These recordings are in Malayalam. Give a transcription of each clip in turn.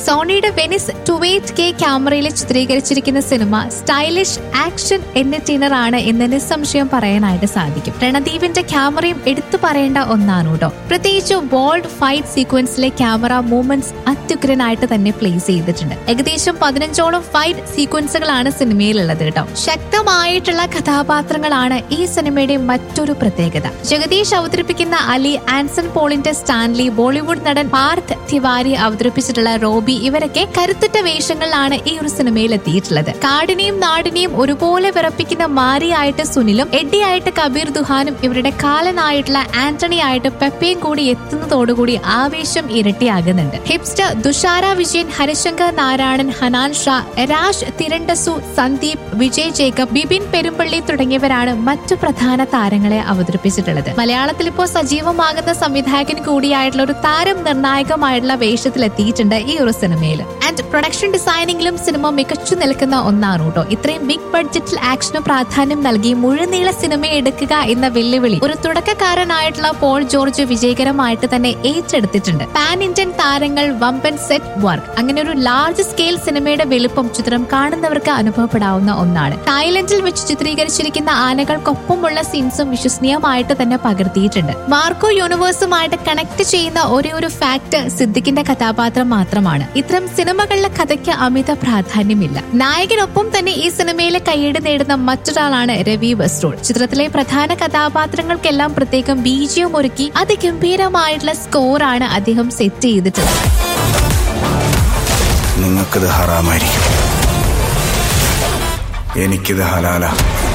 സോണിയുടെ വെനിസ് ടുവേറ്റ് കെ ക്യാമറയിൽ ചിത്രീകരിച്ചിരിക്കുന്ന സിനിമ സ്റ്റൈലിഷ് ആക്ഷൻ എന്റർടൈനർ ആണ് എന്ന് നിസ്സംശയം പറയാനായിട്ട് സാധിക്കും രണദീപിന്റെ ക്യാമറയും എടുത്തു പറയേണ്ട ഒന്നാണ് കേട്ടോ പ്രത്യേകിച്ച് ബോൾഡ് ഫൈറ്റ് സീക്വൻസിലെ ക്യാമറ മൂവ്മെന്റ്സ് അത്യുഗ്രനായിട്ട് തന്നെ പ്ലേസ് ചെയ്തിട്ടുണ്ട് ഏകദേശം പതിനഞ്ചോളം ഫൈറ്റ് സീക്വൻസുകളാണ് സിനിമയിലുള്ളത് കേട്ടോ ശക്തമായിട്ടുള്ള കഥാപാത്രങ്ങളാണ് ഈ സിനിമയുടെ മറ്റൊരു പ്രത്യേകത ജഗദീഷ് അവതരിപ്പിക്കുന്ന അലി ആൻസൺ പോളിന്റെ സ്റ്റാൻലി ബോളിവുഡ് നടൻ പാർത്ഥ് തിവാരി അവതരിപ്പിച്ചിട്ടുള്ള റോബി ഇവരൊക്കെ കരുത്തുറ്റ വേഷങ്ങളിലാണ് ഈ ഒരു സിനിമയിൽ എത്തിയിട്ടുള്ളത് കാടിനെയും നാടിനെയും ഒരുപോലെ വിറപ്പിക്കുന്ന മാരിയായിട്ട് സുനിലും എഡ്ഡിയായിട്ട് കബീർ ദുഹാനും ഇവരുടെ കാലനായിട്ടുള്ള ആന്റണി ആയിട്ട് പെപ്പയും കൂടി എത്തുന്നതോടുകൂടി ആവേശം ഇരട്ടിയാകുന്നുണ്ട് ഹിപ്സ്റ്റർ തുഷാര വിജയൻ ഹരിശങ്കർ നാരായണൻ ഹനാൻ ഷാ രാജ് തിരണ്ടസു സന്ദീപ് വിജയ് ജേക്കബ് ബിബിൻ പെരുമ്പള്ളി തുടങ്ങിയവരാണ് മറ്റു പ്രധാന താരങ്ങളെ അവതരിപ്പിച്ചിട്ടുള്ളത് മലയാളത്തിൽ ഇപ്പോൾ സജീവമാകുന്ന സംവിധായകൻ കൂടിയായിട്ടുള്ള ഒരു താരം നിർണായകമായിട്ടുള്ള വേഷത്തിൽ എത്തിയിട്ടുണ്ട് ഈ ഒരു സിനിമയിൽ ആൻഡ് പ്രൊഡക്ഷൻ ഡിസൈനിങ്ങിലും സിനിമ മികച്ചു നിൽക്കുന്ന ഒന്നാണ് കേട്ടോ ഇത്രയും ബിഗ് ബഡ്ജറ്റിൽ ആക്ഷന് പ്രാധാന്യം നൽകി മുഴുനീള സിനിമ എടുക്കുക എന്ന വെല്ലുവിളി ഒരു തുടക്കക്കാരനായിട്ടുള്ള പോൾ ജോർജ് വിജയകരമായിട്ട് തന്നെ ഏറ്റെടുത്തിട്ടുണ്ട് പാൻ ഇന്ത്യൻ താരങ്ങൾ വമ്പൻ സെറ്റ് വർക്ക് അങ്ങനെ ഒരു ലാർജ് സ്കെയിൽ സിനിമയുടെ വലുപ്പം ചിത്രം കാണുന്നവർക്ക് അനുഭവപ്പെടാവുന്ന ഒന്നാണ് തായ്ലൻഡിൽ വെച്ച് ചിത്രീകരിച്ചിരിക്കുന്ന ആനകൾക്കൊപ്പമുള്ള സീൻസും വിശ്വസനീയമായിട്ട് തന്നെ പകർത്തിയിട്ടുണ്ട് മാർക്കോ യൂണിവേഴ്സുമായിട്ട് കണക്ട് ചെയ്യുന്ന ഒരേ ഒരു ഫാക്ട് സിദ്ദിഖിന്റെ കഥാപാത്രം മാത്രമാണ് ഇത്തരം സിനിമകളിലെ കഥയ്ക്ക് അമിത പ്രാധാന്യമില്ല നായകനൊപ്പം തന്നെ ഈ സിനിമയിലെ കയ്യടി നേടുന്ന മറ്റൊരാളാണ് രവി ബസ്റോൾ ചിത്രത്തിലെ പ്രധാന കഥാപാത്രങ്ങൾക്കെല്ലാം പ്രത്യേകം ബീജിയം ഒരുക്കി അതിഗംഭീരമായിട്ടുള്ള സ്കോറാണ് അദ്ദേഹം സെറ്റ് ചെയ്തിട്ടുള്ളത് നിങ്ങൾക്കിത് ഹറാമായിരിക്കും എനിക്കിത് ഹലാല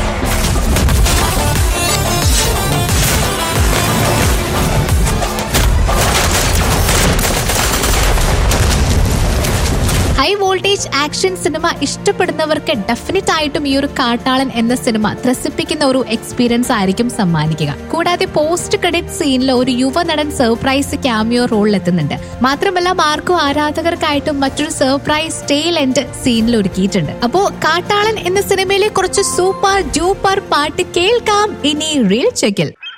ഹൈ വോൾട്ടേജ് ആക്ഷൻ സിനിമ ഇഷ്ടപ്പെടുന്നവർക്ക് ഡെഫിനറ്റ് ആയിട്ടും ഈ ഒരു കാട്ടാളൻ എന്ന സിനിമ ത്രസിപ്പിക്കുന്ന ഒരു എക്സ്പീരിയൻസ് ആയിരിക്കും സമ്മാനിക്കുക കൂടാതെ പോസ്റ്റ് ക്രെഡിറ്റ് സീനിൽ ഒരു യുവ നടൻ സർപ്രൈസ് ക്യാമിയോ റോളിൽ എത്തുന്നുണ്ട് മാത്രമല്ല മാർക്കോ ആരാധകർക്കായിട്ടും മറ്റൊരു സർപ്രൈസ് ടെയിൽ എൻഡ് സീനിൽ ഒരുക്കിയിട്ടുണ്ട് അപ്പോ കാട്ടാളൻ എന്ന സിനിമയിലെ കുറച്ച് സൂപ്പർ ഡ്യൂപ്പർ പാട്ട് കേൾക്കാം ഇനി റീൽ ചെക്കിൽ